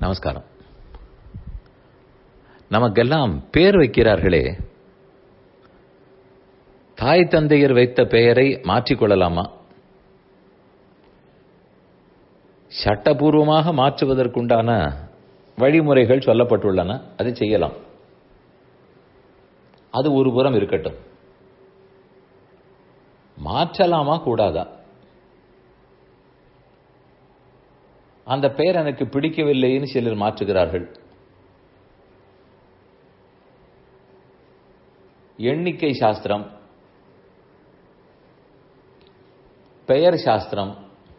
நமஸ்காரம் நமக்கெல்லாம் பேர் வைக்கிறார்களே தாய் தந்தையர் வைத்த பெயரை மாற்றிக்கொள்ளலாமா சட்டபூர்வமாக மாற்றுவதற்குண்டான வழிமுறைகள் சொல்லப்பட்டுள்ளன அதை செய்யலாம் அது ஒரு புறம் இருக்கட்டும் மாற்றலாமா கூடாதா அந்த பெயர் எனக்கு பிடிக்கவில்லைன்னு சிலர் மாற்றுகிறார்கள் எண்ணிக்கை சாஸ்திரம் பெயர் சாஸ்திரம்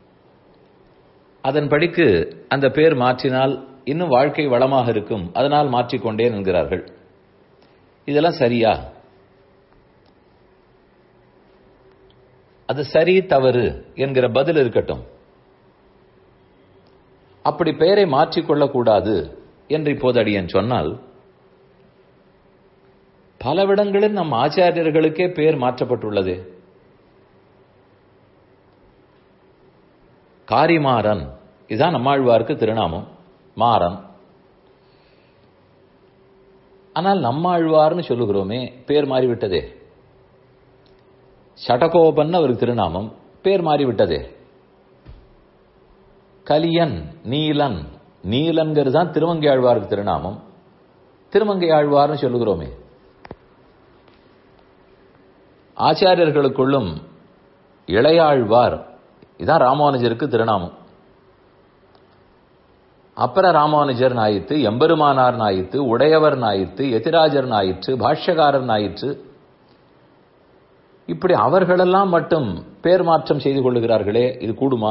அதன் படிக்கு அந்த பெயர் மாற்றினால் இன்னும் வாழ்க்கை வளமாக இருக்கும் அதனால் மாற்றிக்கொண்டேன் என்கிறார்கள் இதெல்லாம் சரியா அது சரி தவறு என்கிற பதில் இருக்கட்டும் அப்படி பெயரை மாற்றிக்கொள்ளக்கூடாது என்று இப்போது அடியன் சொன்னால் பலவிடங்களில் நம் ஆச்சாரியர்களுக்கே பெயர் மாற்றப்பட்டுள்ளது காரிமாறன் இதுதான் நம்மாழ்வாருக்கு திருநாமம் மாறன் ஆனால் நம்மாழ்வார்னு சொல்லுகிறோமே பேர் மாறிவிட்டதே சடகோபன் அவருக்கு திருநாமம் பேர் மாறிவிட்டதே கலியன் நீலன் நீலன்கிறது தான் திருமங்கை ஆழ்வாருக்கு திருநாமம் திருமங்கை ஆழ்வார்னு சொல்லுகிறோமே ஆச்சாரியர்களுக்குள்ளும் இளையாழ்வார் இதான் ராமானுஜருக்கு திருநாமம் அப்புற ராமானுஜர் நாயிற்று எம்பெருமானார் நாயிற்று உடையவர் நாயிற்று எதிராஜர் நாயிற்று பாஷ்யகாரர் நாயிற்று இப்படி அவர்களெல்லாம் மட்டும் பேர் மாற்றம் செய்து கொள்ளுகிறார்களே இது கூடுமா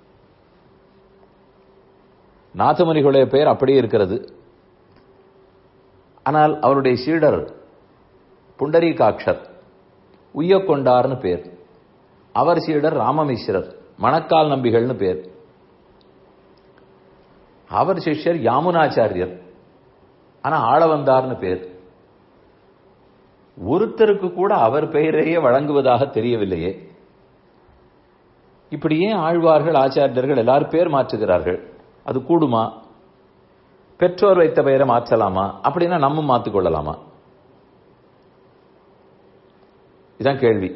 நாதமுனிகளுடைய பெயர் அப்படியே இருக்கிறது ஆனால் அவருடைய சீடர் புண்டரீகாட்சர் உய்யக்கொண்டார்னு பேர் அவர் சீடர் ராமமிஸ்ரர் மணக்கால் நம்பிகள்னு பேர் அவர் சிஷ்யர் யாமுனாச்சாரியர் ஆனா ஆளவந்தார்னு பேர் ஒருத்தருக்கு கூட அவர் பெயரையே வழங்குவதாக தெரியவில்லையே இப்படி ஏன் ஆழ்வார்கள் ஆச்சாரியர்கள் எல்லாரும் பேர் மாற்றுகிறார்கள் அது கூடுமா பெற்றோர் வைத்த பெயரை மாற்றலாமா அப்படின்னா நம்ம மாற்றிக்கொள்ளலாமா இதான் கேள்வி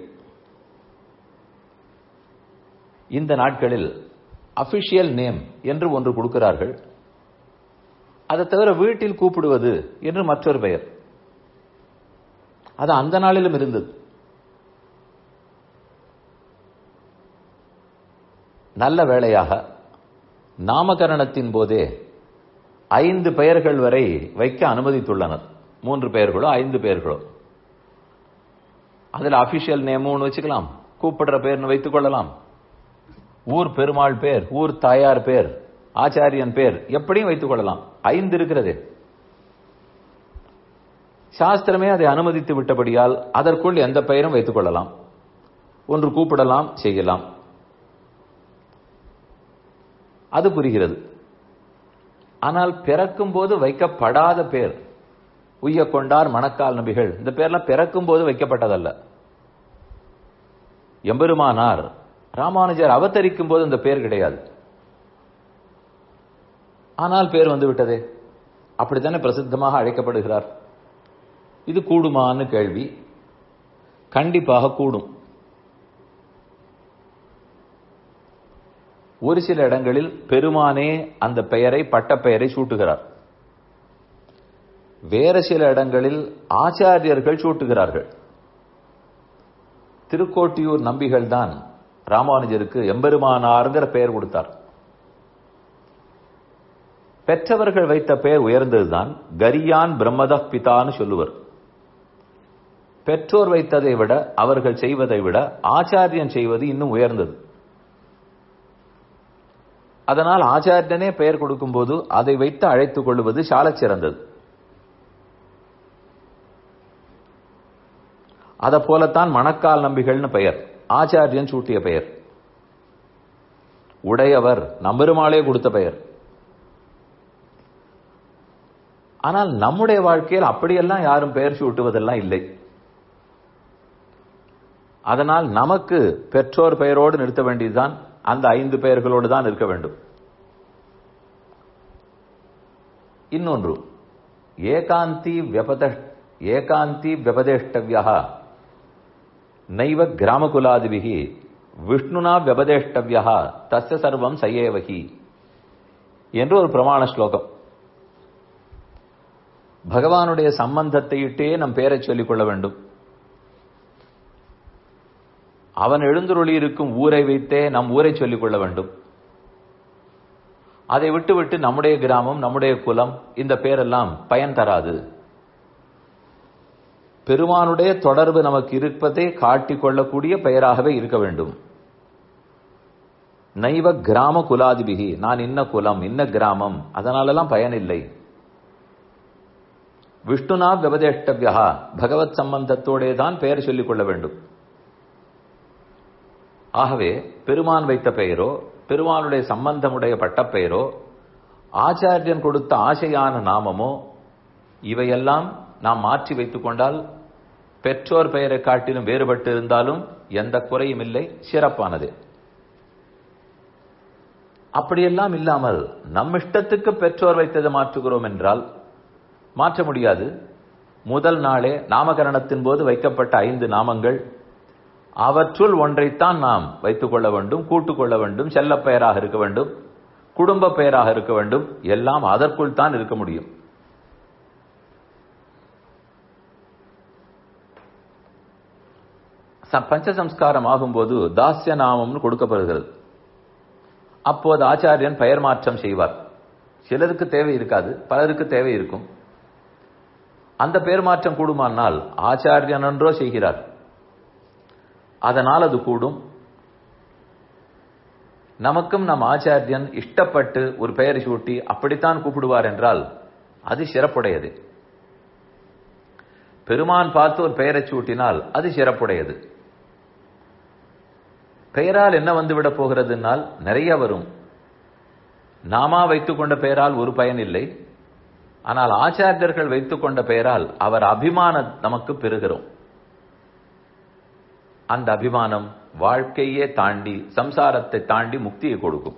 இந்த நாட்களில் அபிஷியல் நேம் என்று ஒன்று கொடுக்கிறார்கள் அதை தவிர வீட்டில் கூப்பிடுவது என்று மற்றொரு பெயர் அது அந்த நாளிலும் இருந்தது நல்ல வேளையாக நாமகரணத்தின் போதே ஐந்து பெயர்கள் வரை வைக்க அனுமதித்துள்ளனர் மூன்று பெயர்களோ ஐந்து பெயர்களோ அதில் அபிஷியல் நேமும் வச்சுக்கலாம் கூப்பிடுற பெயர்னு வைத்துக் கொள்ளலாம் ஊர் பெருமாள் பேர் ஊர் தாயார் பேர் ஆச்சாரியன் பேர் எப்படியும் வைத்துக் கொள்ளலாம் ஐந்து இருக்கிறது சாஸ்திரமே அதை அனுமதித்து விட்டபடியால் அதற்குள் எந்த பெயரும் வைத்துக் கொள்ளலாம் ஒன்று கூப்பிடலாம் செய்யலாம் அது புரிகிறது ஆனால் பிறக்கும் போது வைக்கப்படாத பேர் உய்ய கொண்டார் மணக்கால் நபிகள் இந்த பேர்லாம் பிறக்கும் போது வைக்கப்பட்டதல்ல எம்பெருமானார் ராமானுஜர் அவதரிக்கும் போது இந்த பேர் கிடையாது ஆனால் பேர் வந்து விட்டதே அப்படித்தானே பிரசித்தமாக அழைக்கப்படுகிறார் இது கூடுமான்னு கேள்வி கண்டிப்பாக கூடும் ஒரு சில இடங்களில் பெருமானே அந்த பெயரை பட்ட பெயரை சூட்டுகிறார் வேறு சில இடங்களில் ஆச்சாரியர்கள் சூட்டுகிறார்கள் திருக்கோட்டியூர் நம்பிகள் தான் ராமானுஜருக்கு எம்பெருமானார்ங்கிற பெயர் கொடுத்தார் பெற்றவர்கள் வைத்த பெயர் உயர்ந்ததுதான் கரியான் பிரம்மத பிதான்னு சொல்லுவர் பெற்றோர் வைத்ததை விட அவர்கள் செய்வதை விட ஆச்சாரியன் செய்வது இன்னும் உயர்ந்தது அதனால் ஆச்சாரியனே பெயர் கொடுக்கும்போது அதை வைத்து அழைத்துக் கொள்வது சாலச் சிறந்தது அதை போலத்தான் மணக்கால் நம்பிகள்னு பெயர் ஆச்சாரியன் சூட்டிய பெயர் உடையவர் நம்பெருமாளே கொடுத்த பெயர் ஆனால் நம்முடைய வாழ்க்கையில் அப்படியெல்லாம் யாரும் பெயர் சூட்டுவதெல்லாம் இல்லை அதனால் நமக்கு பெற்றோர் பெயரோடு நிறுத்த வேண்டியதுதான் அந்த ஐந்து பெயர்களோடு தான் இருக்க வேண்டும் இன்னொன்று ஏகாந்தி வியபத ஏகாந்தி வியபதேஷ்டவியா நைவ கிராமகுலாதிபிகி விஷ்ணுனா வியபதேஷ்டவியா தஸ்ய சர்வம் சயேவகி என்று ஒரு பிரமாண ஸ்லோகம் பகவானுடைய சம்பந்தத்தை இட்டே நம் பெயரை சொல்லிக் கொள்ள வேண்டும் அவன் எழுந்துருளி இருக்கும் ஊரை வைத்தே நம் ஊரை சொல்லிக் கொள்ள வேண்டும் அதை விட்டுவிட்டு நம்முடைய கிராமம் நம்முடைய குலம் இந்த பேரெல்லாம் பயன் தராது பெருமானுடைய தொடர்பு நமக்கு இருப்பதை காட்டிக் கொள்ளக்கூடிய பெயராகவே இருக்க வேண்டும் நைவ கிராம குலாதிபிகி நான் இன்ன குலம் இன்ன கிராமம் அதனாலெல்லாம் பயனில்லை விஷ்ணுனா விபதேஷ்டவியா பகவத் சம்பந்தத்தோடே தான் பெயர் சொல்லிக் கொள்ள வேண்டும் ஆகவே பெருமான் வைத்த பெயரோ பெருமானுடைய சம்பந்தமுடைய பட்டப்பெயரோ ஆச்சாரியன் கொடுத்த ஆசையான நாமமோ இவையெல்லாம் நாம் மாற்றி வைத்துக் கொண்டால் பெற்றோர் பெயரை காட்டிலும் வேறுபட்டு இருந்தாலும் எந்த குறையும் இல்லை சிறப்பானது அப்படியெல்லாம் இல்லாமல் நம் இஷ்டத்துக்கு பெற்றோர் வைத்ததை மாற்றுகிறோம் என்றால் மாற்ற முடியாது முதல் நாளே நாமகரணத்தின் போது வைக்கப்பட்ட ஐந்து நாமங்கள் அவற்றுள் ஒன்றைத்தான் நாம் வைத்துக் கொள்ள வேண்டும் கூட்டுக் கொள்ள வேண்டும் செல்ல பெயராக இருக்க வேண்டும் குடும்ப பெயராக இருக்க வேண்டும் எல்லாம் அதற்குள் தான் இருக்க முடியும் பஞ்சசம்ஸ்காரம் ஆகும்போது தாஸ்ய நாமம்னு கொடுக்கப்படுகிறது அப்போது ஆச்சாரியன் பெயர் மாற்றம் செய்வார் சிலருக்கு தேவை இருக்காது பலருக்கு தேவை இருக்கும் அந்த பெயர் மாற்றம் கூடுமானால் ஆச்சாரியன் என்றோ செய்கிறார் அதனால் அது கூடும் நமக்கும் நம் ஆச்சாரியன் இஷ்டப்பட்டு ஒரு பெயரை சூட்டி அப்படித்தான் கூப்பிடுவார் என்றால் அது சிறப்புடையது பெருமான் பார்த்து ஒரு பெயரை சூட்டினால் அது சிறப்புடையது பெயரால் என்ன வந்துவிட போகிறதுனால் நிறைய வரும் நாமா வைத்துக்கொண்ட பெயரால் ஒரு பயன் இல்லை ஆனால் ஆச்சாரியர்கள் வைத்துக்கொண்ட பெயரால் அவர் அபிமான நமக்கு பெறுகிறோம் அந்த அபிமானம் வாழ்க்கையே தாண்டி சம்சாரத்தை தாண்டி முக்தியை கொடுக்கும்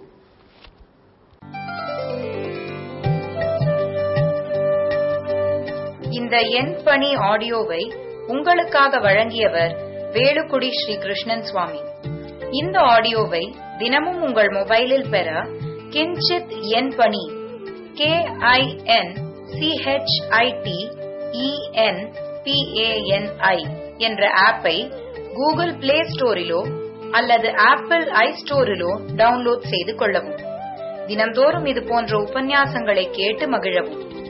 இந்த எண் பணி ஆடியோவை உங்களுக்காக வழங்கியவர் வேலுக்குடி ஸ்ரீ கிருஷ்ணன் சுவாமி இந்த ஆடியோவை தினமும் உங்கள் மொபைலில் பெற கிஞ்சித் எண் பணி கே ஐ என் சிஹெச்ஐடி இஎன் பிஏஎன்ஐ என்ற ஆப்பை கூகுள் பிளே ஸ்டோரிலோ அல்லது ஆப்பிள் ஐ ஸ்டோரிலோ டவுன்லோட் செய்து கொள்ளவும் தினம்தோறும் இது போன்ற உபன்யாசங்களை கேட்டு மகிழவும்